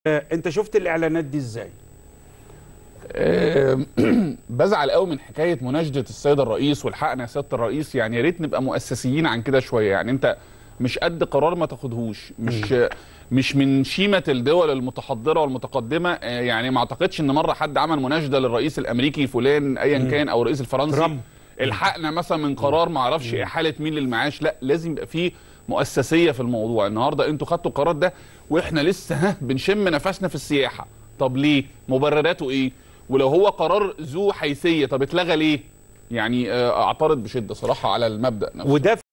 آه، انت شفت الاعلانات دي ازاي آه، بزعل قوي من حكايه مناشده السيد الرئيس والحقنا يا سياده الرئيس يعني يا ريت نبقى مؤسسيين عن كده شويه يعني انت مش قد قرار ما تاخدهوش مش مش من شيمه الدول المتحضره والمتقدمه آه، يعني ما اعتقدش ان مره حد عمل مناشده للرئيس الامريكي فلان ايا كان او الرئيس الفرنسي ترامب. الحقنا مثلا من قرار ما اعرفش احاله مين للمعاش لا لازم يبقى فيه مؤسسيه في الموضوع النهارده انتوا خدتوا القرار ده واحنا لسه ها بنشم نفسنا في السياحه طب ليه مبرراته ايه ولو هو قرار ذو حيثيه طب اتلغى ليه يعني آه، اعترض بشده صراحه على المبدا نفسه وده